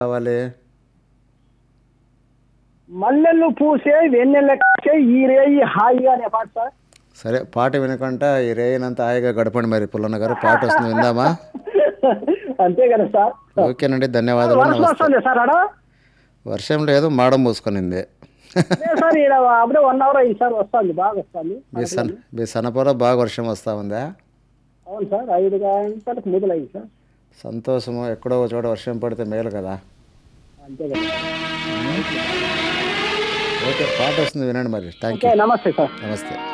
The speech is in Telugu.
కావాలి మల్లెలు పూసే వెన్నెల కాసే ఈ రేయి హాయిగా అనే పాట సార్ సరే పాట వినకుండా ఈ రేయినంతా హాయిగా గడపండి మరి పుల్లన్న గారు పాట వస్తుంది విందామా అంతే కదా సార్ ఓకేనండి ధన్యవాదాలు వర్షం నమస్తే వస్తుంది సార్ ఆడ వర్షం లేదు మాడం మూసుకొనింది లేదు సార్ ఈడ అప్పుడే వన్ అవర్ అయింది సార్ వస్తుంది బాగా వస్తుంది మీ సన మీ సనపలో బాగా వర్షం వస్తూ ఉందా అవును సార్ ఐదు గంటలకు మొదలైంది సార్ సంతోషము ఎక్కడో ఒక చోట వర్షం పడితే మేలు కదా అంతే కదా ఓకే పాట వస్తుంది వినండి మరి థ్యాంక్ యూ ఓకే నమస్తే సార్ నమస్తే